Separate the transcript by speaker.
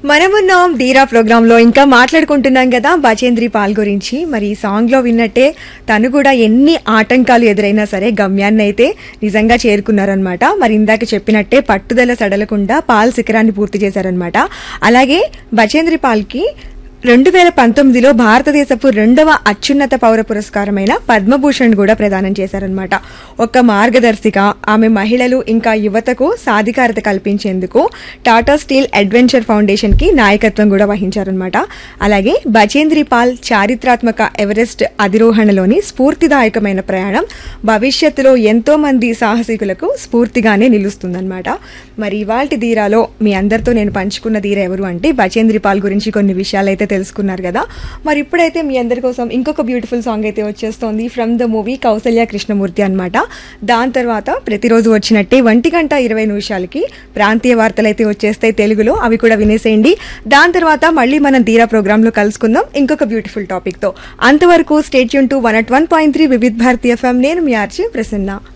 Speaker 1: మనమున్నాం ధీరా ప్రోగ్రామ్ లో ఇంకా మాట్లాడుకుంటున్నాం కదా బచేంద్రి పాల్ గురించి మరి ఈ సాంగ్ లో విన్నట్టే తను కూడా ఎన్ని ఆటంకాలు ఎదురైనా సరే గమ్యాన్ని అయితే నిజంగా చేరుకున్నారనమాట మరి ఇందాక చెప్పినట్టే పట్టుదల సడలకుండా పాల్ శిఖరాన్ని పూర్తి చేశారనమాట అలాగే బచేంద్రి పాల్ కి రెండు వేల పంతొమ్మిదిలో భారతదేశపు రెండవ అత్యున్నత పౌర పురస్కారమైన పద్మభూషణ్ కూడా ప్రదానం చేశారనమాట ఒక మార్గదర్శిక ఆమె మహిళలు ఇంకా యువతకు సాధికారత కల్పించేందుకు టాటా స్టీల్ అడ్వెంచర్ ఫౌండేషన్ కి నాయకత్వం కూడా వహించారనమాట అలాగే బచేంద్రి పాల్ చారిత్రాత్మక ఎవరెస్ట్ అధిరోహణలోని స్ఫూర్తిదాయకమైన ప్రయాణం భవిష్యత్తులో ఎంతో మంది సాహసికులకు స్ఫూర్తిగానే నిలుస్తుందన్నమాట మరి ఇవాల్టి ధీరాలో మీ అందరితో నేను పంచుకున్న ధీర ఎవరు అంటే బచేంద్రి పాల్ గురించి కొన్ని విషయాలు అయితే తెలుసుకున్నారు కదా మరి ఇప్పుడైతే మీ అందరి కోసం ఇంకొక బ్యూటిఫుల్ సాంగ్ అయితే వచ్చేస్తోంది from the movie Kousalya Krishnamurthy అన్నమాట దాని తర్వాత ప్రతిరోజు వచ్చినట్టే ఒంటి గంట ఇరవై నిమిషాలకి ప్రాంతీయ వార్తలు అయితే వచ్చేస్తాయి తెలుగులో అవి కూడా వినేసేయండి దాని తర్వాత మళ్ళీ మనం ధీరా ప్రోగ్రామ్ లో కలుసుకుందాం ఇంకొక బ్యూటిఫుల్ టాపిక్ తో అంతవరకు స్టేట్ యూన్ to one at one point three Vividh Bharati FM నేను మీ ఆర్జీ ప్రసన్న